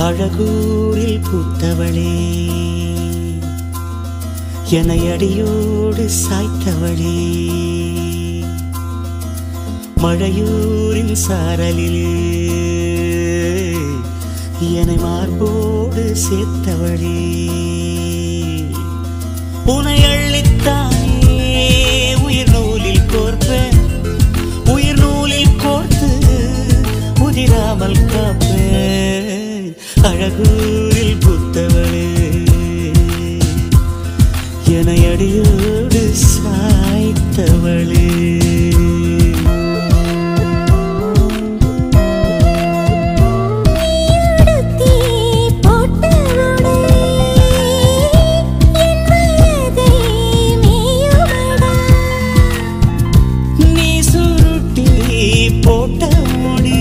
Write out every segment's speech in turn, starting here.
அழகூரில் பூத்தவளே என அடியோடு சாய்த்தவளே மழையூரின் சாரலிலே என்னை மார்போடு சேர்த்தவளே உனை அள்ளித்தானே உயிர் நூலில் கோர்ப்பேன் உயிர் நூலில் கோர்த்து உதிராமல் காப்பேன் அழகூரில் புத்தவளே என அடியோடு சாய்த்தவளே உடுத்தி போட்டவளே என் மனதை மேயுமடா நீ சுருட்டி போட்ட முடி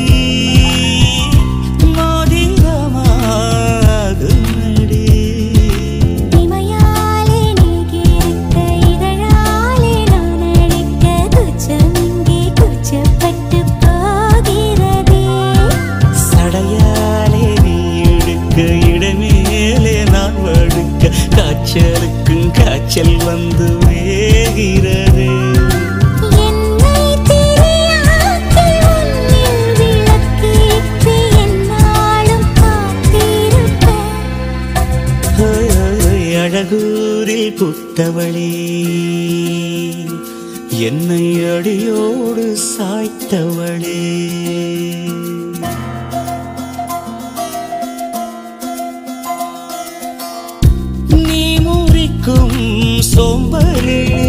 மோதிரமாகுமடி இமையாலே நீ கேட்க இதழாலே நான் அழைக்க குச்சம் இங்கே குச்சப்பட்டு போகிறதே சடையாலே நீ எடுக்க இடமேலே நான் வடுக்க காய்ச்சலுக்கும் காய்ச்சல் வந்து வேகிறது என்னை திரையாக்கி உன்னில் விளக்கேற்றி எந்நாளும் காத்திருப்பேன் ஹோய், ஹோய், ஹோய், அழகூரில் புத்தவளே என்னை அடியோடு சாய்த்தவளே நீ முறிக்கும் சோம்பலிலே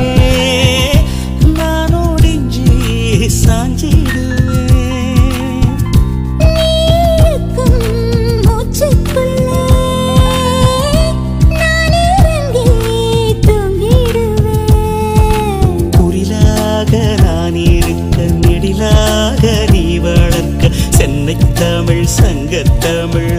நான் ஒடிஞ்சி சாஞ்சிடுவேன் இருக்கும் மூச்சுக்குள்ளே நான் இறங்கி தூங்கிடுவேன் குரிலாக நான் இருக்க நெடிலாக நீ வளர்க்க சென்னை தமிழ் சங்கத்தமிழ்